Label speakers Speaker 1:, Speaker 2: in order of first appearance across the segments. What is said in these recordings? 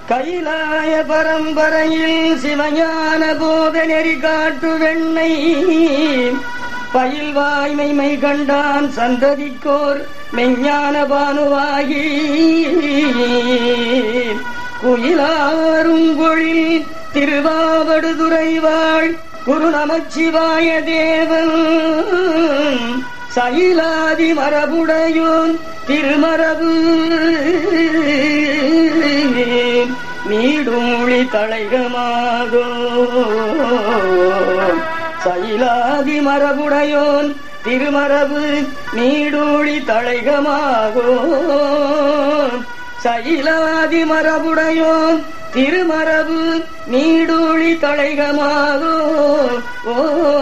Speaker 1: கைலாய பரம்பரையில் சிவஞான போத நெறி காட்டு வெண்ணை பயில் வாய்மைமை கண்டான் சந்ததிக்கோர் மெஞ்ஞான பானுவாகி குயிலாரும் பொழில் திருவாவடுதுறை வாழ் குரு நமச்சிவாய தேவன் சயிலாதி மரபுடையோன் திருமரபு நீடூழி தலைகமாகோ சயிலாதி மரபுடையோன் திருமரபு நீடூழி தலைகமாகோ சயிலாதி மரபுடையோன் திருமரபு நீடூழி தலைகமாகோ ஓ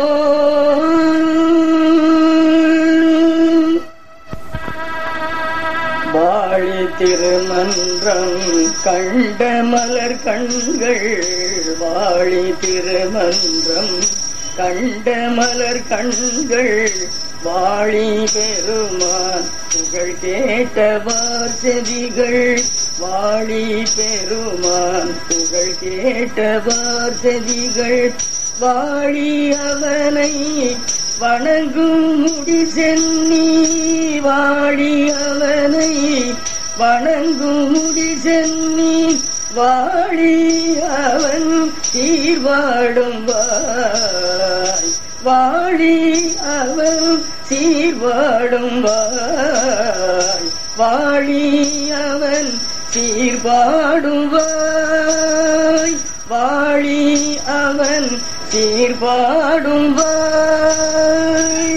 Speaker 1: வாழி திருமன்றம் கண்ட மலர் கண்கள் வாழி திருமன்றம் கண்ட மலர் கண்கள் வாழி பெருமான் புகழ் கேட்டவார் செவிகள் வாழி பெருமான் புகழ் கேட்டவார் செவிகள் வாழி அவனை வணங்கும் முடி சென்னி வாழி அவனை வணங்கும் முடி சென்னி வாழி அவன் சீர்வாடும் வாய் வாழி அவன் சீர்வாடும் வாய் வாழி அவன் சீர்பாடும் வாய் வாழி அவன் சீர்பாடும் வாய்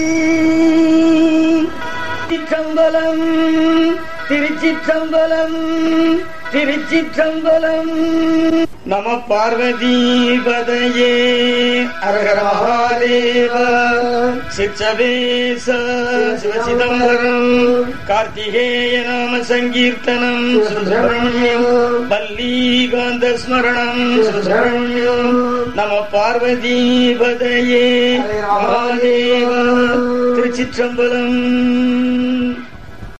Speaker 1: திருச்சிற்றம்பலம் திருச்சிற்றம்பலம் திருச்சிற்றம்பலம் நம பார்வதீபதையே அரகர மகாதேவ சிற்சவேச சிவசிதம்பரம் கார்த்திகேய நாம சங்கீர்த்தனம் சுப்பிரமணியம் பல்லீகாந்த ஸ்மரணம் சுப்பிரமணியம் நம பார்வதீபதையே மகாதேவ திருச்சிற்றம்பலம்